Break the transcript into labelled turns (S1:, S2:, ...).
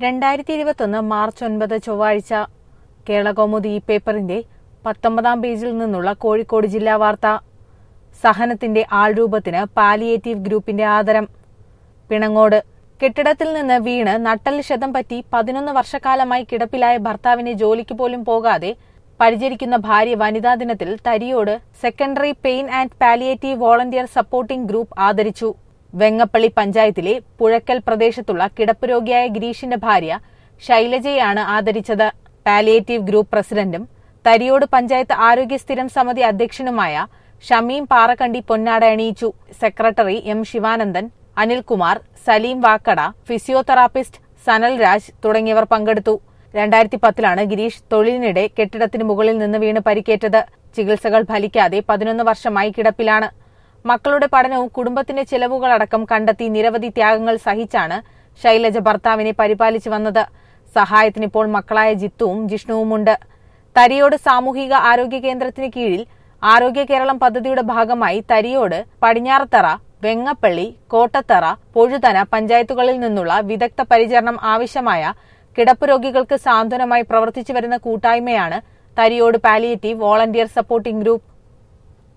S1: രണ്ടായിരത്തി ഇരുപത്തൊന്ന് മാർച്ച് ഒൻപത് ചൊവ്വാഴ്ച കേരളകൗമുദി ഈ പേപ്പറിന്റെ പത്തൊമ്പതാം പേജിൽ നിന്നുള്ള കോഴിക്കോട് ജില്ലാ വാർത്ത സഹനത്തിന്റെ ആൾരൂപത്തിന് പാലിയേറ്റീവ് ഗ്രൂപ്പിന്റെ ആദരം പിണങ്ങോട് കെട്ടിടത്തിൽ നിന്ന് വീണ് നട്ടൽ ക്ഷതം പറ്റി പതിനൊന്ന് വർഷക്കാലമായി കിടപ്പിലായ ഭർത്താവിനെ ജോലിക്ക് പോലും പോകാതെ പരിചരിക്കുന്ന ഭാര്യ വനിതാ ദിനത്തിൽ Thariyode secondary pain and palliative volunteer supporting group ആദരിച്ചു വെങ്ങപ്പള്ളി പഞ്ചായത്തിലെ പുഴക്കൽ പ്രദേശത്തുള്ള കിടപ്പ് രോഗിയായ ഗിരീഷിന്റെ ഭാര്യ ശൈലജയാണ് ആദരിച്ചത് പാലിയേറ്റീവ് ഗ്രൂപ്പ് പ്രസിഡന്റും തരിയോട് പഞ്ചായത്ത് ആരോഗ്യ സ്ഥിരം സമിതി അധ്യക്ഷനുമായ ഷമീം പാറക്കണ്ടി പൊന്നാട അണിയിച്ചു secretary M Sivanandan Anilkumar Saleem Vakkada physiotherapist Sanal Raj തുടങ്ങിയവർ പങ്കെടുത്തു രണ്ടായിരത്തി പത്തിലാണ് ഗിരീഷ് തൊഴിലിനിടെ കെട്ടിടത്തിന് മുകളിൽ നിന്ന് വീണ് പരിക്കേറ്റത് ചികിത്സകൾ ഫലിക്കാതെ പതിനൊന്ന് വർഷമായി കിടപ്പിലാണ് മക്കളുടെ പഠനവും കുടുംബത്തിന്റെ ചെലവുകളടക്കം കണ്ടെത്തി നിരവധി ത്യാഗങ്ങൾ സഹിച്ചാണ് ശൈലജ ഭർത്താവിനെ പരിപാലിച്ചു വന്നത് സഹായത്തിനിപ്പോൾ മക്കളായ ജിത്തുവും ജിഷ്ണുവുമുണ്ട് തരിയോട് സാമൂഹിക ആരോഗ്യ കേന്ദ്രത്തിന് കീഴിൽ ആരോഗ്യ കേരളം പദ്ധതിയുടെ ഭാഗമായി തരിയോട് പടിഞ്ഞാറത്തറ വെങ്ങപ്പള്ളി കോട്ടത്തറ പൊഴുതന പഞ്ചായത്തുകളിൽ നിന്നുള്ള വിദഗ്ധ പരിചരണം ആവശ്യമായ കിടപ്പ് രോഗികൾക്ക് സാന്ത്വനമായി പ്രവർത്തിച്ചു വരുന്ന കൂട്ടായ്മയാണ് Thariyode palliative volunteer supporting group